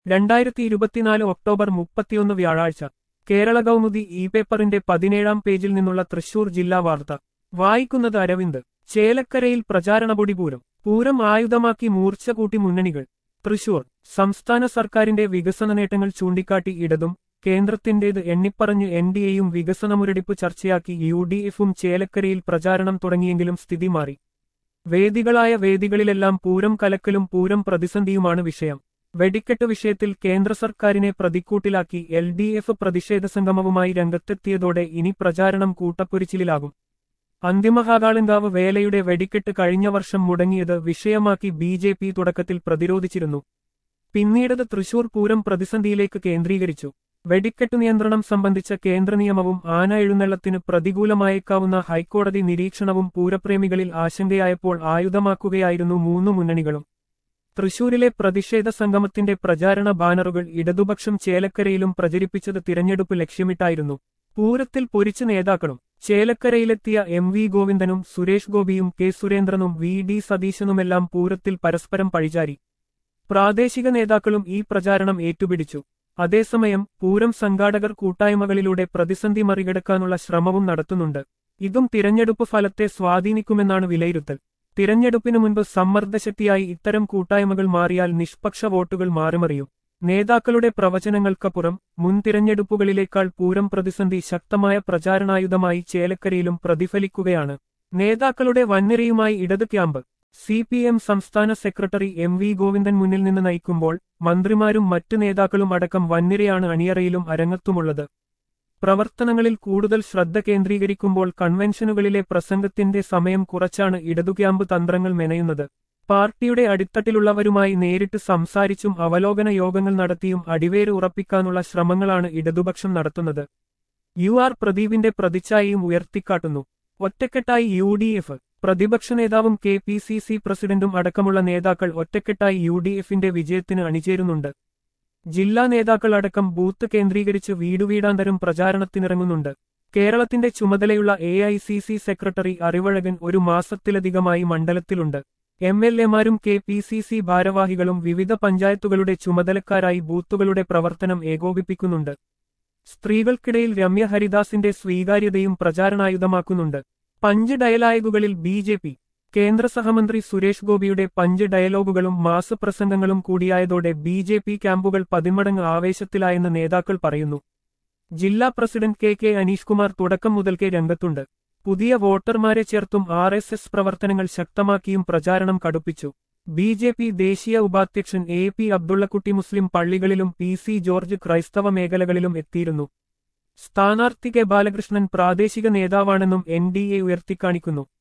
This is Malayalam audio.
രണ്ടായിരത്തി ഇരുപത്തിനാല് ഒക്ടോബർ മുപ്പത്തിയൊന്ന് വ്യാഴാഴ്ച കേരള കൗമുദി ഇ പേപ്പറിന്റെ പതിനേഴാം പേജിൽ നിന്നുള്ള തൃശൂർ ജില്ലാ വാർത്ത വായിക്കുന്നത് അരവിന്ദ് ചേലക്കരയിൽ പ്രചാരണപൊടി പൂരം പൂരം ആയുധമാക്കി മൂർച്ച കൂട്ടി മുന്നണികൾ തൃശൂർ സംസ്ഥാന സർക്കാരിന്റെ വികസന നേട്ടങ്ങൾ ചൂണ്ടിക്കാട്ടി ഇടതും കേന്ദ്രത്തിന്റേത് എണ്ണിപ്പറഞ്ഞ് എൻ ഡി എയും വികസനമുരടിപ്പ് ചർച്ചയാക്കി യു ഡി എഫും ചേലക്കരയിൽ പ്രചാരണം തുടങ്ങിയെങ്കിലും സ്ഥിതി മാറി വേദികളായ വേദികളിലെല്ലാം പൂരം കലക്കലും പൂരം പ്രതിസന്ധിയുമാണ് വിഷയം വെടിക്കെട്ട് വിഷയത്തിൽ കേന്ദ്ര സർക്കാരിനെ പ്രതിക്കൂട്ടിലാക്കി എൽ ഡി എഫ് പ്രതിഷേധ സംഗമവുമായി രംഗത്തെത്തിയതോടെ ഇനി പ്രചാരണം കൂട്ടപ്പൊരിച്ചിലാകും അന്തിമഹാകാളങ്കാവ് വേലയുടെ വെടിക്കെട്ട് കഴിഞ്ഞ വർഷം മുടങ്ങിയത് വിഷയമാക്കി ബി ജെ പി തുടക്കത്തിൽ പ്രതിരോധിച്ചിരുന്നു പിന്നീടത് തൃശൂർ പൂരം പ്രതിസന്ധിയിലേക്ക് കേന്ദ്രീകരിച്ചു വെടിക്കെട്ട് നിയന്ത്രണം സംബന്ധിച്ച കേന്ദ്ര നിയമവും ആന എഴുന്നള്ളത്തിന് പ്രതികൂലമായേക്കാവുന്ന ഹൈക്കോടതി നിരീക്ഷണവും പൂരപ്രേമികളിൽ ആശങ്കയായപ്പോൾ ആയുധമാക്കുകയായിരുന്നു മൂന്നു മുന്നണികളും തൃശൂരിലെ പ്രതിഷേധ സംഗമത്തിന്റെ പ്രചാരണ ബാനറുകൾ ഇടതുപക്ഷം ചേലക്കരയിലും പ്രചരിപ്പിച്ചത് തിരഞ്ഞെടുപ്പ് ലക്ഷ്യമിട്ടായിരുന്നു പൂരത്തിൽ പൊരിച്ച നേതാക്കളും ചേലക്കരയിലെത്തിയ എം വി ഗോവിന്ദനും സുരേഷ് ഗോപിയും കെ സുരേന്ദ്രനും വി ഡി സതീശനുമെല്ലാം പൂരത്തിൽ പരസ്പരം പഴിചാരി പ്രാദേശിക നേതാക്കളും ഈ പ്രചാരണം ഏറ്റുപിടിച്ചു അതേസമയം പൂരം സംഘാടകർ കൂട്ടായ്മകളിലൂടെ പ്രതിസന്ധി മറികടക്കാനുള്ള ശ്രമവും നടത്തുന്നുണ്ട് ഇതും തിരഞ്ഞെടുപ്പ് ഫലത്തെ സ്വാധീനിക്കുമെന്നാണ് വിലയിരുത്തൽ തിരഞ്ഞെടുപ്പിനു മുൻപ് സമ്മർദ്ദശക്തിയായി ഇത്തരം കൂട്ടായ്മകൾ മാറിയാൽ നിഷ്പക്ഷ വോട്ടുകൾ മാറിമറിയും നേതാക്കളുടെ പ്രവചനങ്ങൾക്കപ്പുറം മുൻ തിരഞ്ഞെടുപ്പുകളിലേക്കാൾ പൂരം പ്രതിസന്ധി ശക്തമായ പ്രചാരണായുധമായി ചേലക്കരയിലും പ്രതിഫലിക്കുകയാണ് നേതാക്കളുടെ വൻനിരയുമായി ഇടത് ക്യാമ്പ് സി പി എം സംസ്ഥാന സെക്രട്ടറി എം വി ഗോവിന്ദൻ മുന്നിൽ നിന്ന് നയിക്കുമ്പോൾ മന്ത്രിമാരും മറ്റ് നേതാക്കളും അടക്കം വൻനിരയാണ് അണിയറയിലും അരങ്ങത്തുമുള്ളത് പ്രവർത്തനങ്ങളിൽ കൂടുതൽ ശ്രദ്ധ കേന്ദ്രീകരിക്കുമ്പോൾ കൺവെൻഷനുകളിലെ പ്രസംഗത്തിന്റെ സമയം കുറച്ചാണ് ഇടതു ക്യാമ്പ് തന്ത്രങ്ങൾ മെനയുന്നത് പാർട്ടിയുടെ അടിത്തട്ടിലുള്ളവരുമായി നേരിട്ട് സംസാരിച്ചും അവലോകന യോഗങ്ങൾ നടത്തിയും അടിവേര് ഉറപ്പിക്കാനുള്ള ശ്രമങ്ങളാണ് ഇടതുപക്ഷം നടത്തുന്നത് യു ആർ പ്രദീപിന്റെ പ്രതിച്ഛായയും ഉയർത്തിക്കാട്ടുന്നു ഒറ്റക്കെട്ടായി യു ഡി എഫ് പ്രതിപക്ഷ നേതാവും കെ പി സി സി പ്രസിഡന്റും അടക്കമുള്ള നേതാക്കൾ ഒറ്റക്കെട്ടായി യു ഡി എഫിന്റെ വിജയത്തിന് അണിചേരുന്നുണ്ട് ജില്ലാ നേതാക്കൾ അടക്കം ബൂത്ത് കേന്ദ്രീകരിച്ച് വീടുവീടാന്തരം പ്രചാരണത്തിനിറങ്ങുന്നുണ്ട് കേരളത്തിന്റെ ചുമതലയുള്ള A I C C secretary Arivazhagan ഒരു മാസത്തിലധികമായി മണ്ഡലത്തിലുണ്ട് എം എൽ എമാരും കെ പി സി സി ഭാരവാഹികളും വിവിധ പഞ്ചായത്തുകളുടെ ചുമതലക്കാരായി ബൂത്തുകളുടെ പ്രവർത്തനം ഏകോപിപ്പിക്കുന്നുണ്ട് സ്ത്രീകൾക്കിടയിൽ രമ്യ ഹരിദാസിന്റെ സ്വീകാര്യതയും പ്രചാരണായുധമാക്കുന്നുണ്ട് പഞ്ച് ഡയലോഗുകളിൽ ബി ജെ പി കേന്ദ്ര സഹമന്ത്രി സുരേഷ് ഗോപിയുടെ പഞ്ച് ഡയലോഗുകളും മാസപ്രസംഗങ്ങളും കൂടിയായതോടെ ബി ജെ പി ക്യാമ്പുകൾ പതിന്മടങ്ങ് ആവേശത്തിലായെന്ന് നേതാക്കൾ പറയുന്നു ജില്ലാ president K K Aneesh Kumar തുടക്കം മുതൽക്കേ രംഗത്തുണ്ട് പുതിയ വോട്ടർമാരെ ചേർത്തും ആർ എസ് എസ് പ്രവർത്തനങ്ങൾ ശക്തമാക്കിയും പ്രചാരണം കടുപ്പിച്ചു ബി ജെ പി ദേശീയ ഉപാധ്യക്ഷൻ എ പി അബ്ദുള്ളക്കുട്ടി മുസ്ലിം പള്ളികളിലും പി സി ജോർജ് ക്രൈസ്തവ മേഖലകളിലും എത്തിയിരുന്നു സ്ഥാനാർത്ഥി കെ ബാലകൃഷ്ണൻ പ്രാദേശിക നേതാവാണെന്നും എൻ ഡി എ ഉയർത്തിക്കാണിക്കുന്നു